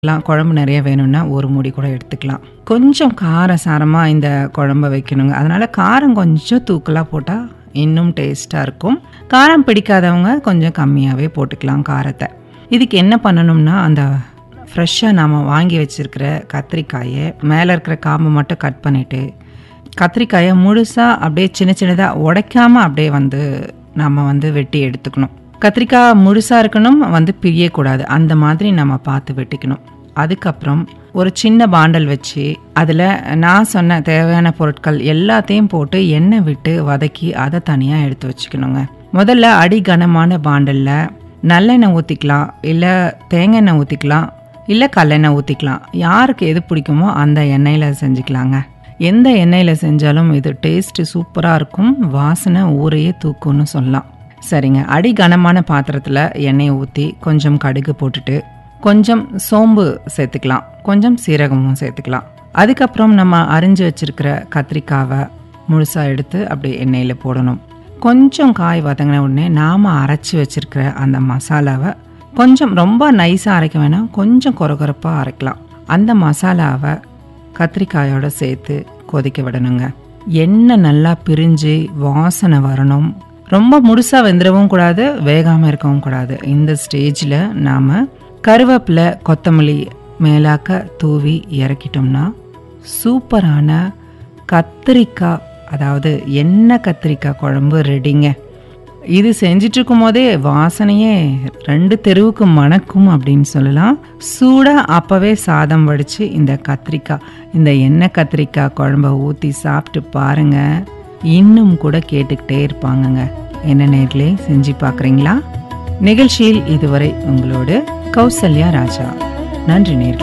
லாம் குழம்பு நிறைய வேணும்னா ஒரு மூடி கூட எடுத்துக்கலாம் கொஞ்சம் காரசாரமாக இந்த குழம்ப வைக்கணுங்க அதனால் காரம் கொஞ்சம் தூக்கலாக போட்டால் இன்னும் டேஸ்ட்டாக இருக்கும் காரம் பிடிக்காதவங்க கொஞ்சம் கம்மியாகவே போட்டுக்கலாம் காரத்தை இதுக்கு என்ன பண்ணணும்னா அந்த ஃப்ரெஷ்ஷாக நாம் வாங்கி வச்சுருக்கிற கத்திரிக்காயை மேலே இருக்கிற காம்பை மட்டும் கட் பண்ணிவிட்டு கத்திரிக்காயை முழுசாக அப்படியே சின்ன சின்னதாக உடைக்காமல் அப்படியே வந்து நம்ம வந்து வெட்டி எடுத்துக்கணும் கத்திரிக்காய் முழுசாக இருக்கணும் வந்து பிரியக்கூடாது அந்த மாதிரி நம்ம பார்த்து வெட்டிக்கணும் அதுக்கப்புறம் ஒரு சின்ன பாண்டல் வச்சு அதில் நான் சொன்ன தேவையான பொருட்கள் எல்லாத்தையும் போட்டு எண்ணெய் விட்டு வதக்கி அதை தனியாக எடுத்து வச்சுக்கணுங்க முதல்ல அடி கனமான பாண்டலில் நல்லெண்ணெய் ஊற்றிக்கலாம் இல்லை தேங்காய் எண்ணெய் ஊற்றிக்கலாம் இல்லை கல்லெண்ணெய் ஊற்றிக்கலாம் யாருக்கு எது பிடிக்குமோ அந்த எண்ணெயில் செஞ்சுக்கலாங்க எந்த எண்ணெயில் செஞ்சாலும் இது டேஸ்ட்டு சூப்பராக இருக்கும் வாசனை ஊரையே தூக்கும்னு சொல்லலாம் சரிங்க அடி கனமான பாத்திரத்தில் எண்ணெயை ஊற்றி கொஞ்சம் கடுகு போட்டுட்டு கொஞ்சம் சோம்பு சேர்த்துக்கலாம் கொஞ்சம் சீரகமும் சேர்த்துக்கலாம் அதுக்கப்புறம் நம்ம அரிஞ்சு வச்சிருக்கிற கத்திரிக்காவை முழுசாக எடுத்து அப்படியே எண்ணெயில் போடணும் கொஞ்சம் காய் வதங்கின உடனே நாம் அரைச்சி வச்சிருக்கிற அந்த மசாலாவை கொஞ்சம் ரொம்ப நைஸாக அரைக்க வேணாம் கொஞ்சம் கொரகொரப்பாக அரைக்கலாம் அந்த மசாலாவை கத்திரிக்காயோட சேர்த்து கொதிக்க விடணுங்க எண்ணெய் நல்லா பிரிஞ்சு வாசனை வரணும் ரொம்ப முழுசாக வெந்துடவும் கூடாது வேகாமல் இருக்கவும் கூடாது இந்த ஸ்டேஜில் நாம் கருவேப்பிலை கொத்தமல்லி மேலாக்க தூவி இறக்கிட்டோம்னா சூப்பரான கத்திரிக்காய் அதாவது எண்ணெய் கத்திரிக்காய் குழம்பு ரெடிங்க இது செஞ்சிட்டு இருக்கும் போதே வாசனையே ரெண்டு தெருவுக்கு மணக்கும் அப்படின்னு சொல்லலாம் சூடாக அப்போவே சாதம் வடித்து இந்த கத்திரிக்காய் இந்த எண்ணெய் கத்திரிக்காய் குழம்ப ஊற்றி சாப்பிட்டு பாருங்க இன்னும் கூட கேட்டுக்கிட்டே இருப்பாங்கங்க என்ன நேர்களே செஞ்சு பார்க்குறீங்களா நிகழ்ச்சியில் இதுவரை உங்களோடு கௌசல்யா ராஜா நன்றி நேர்களே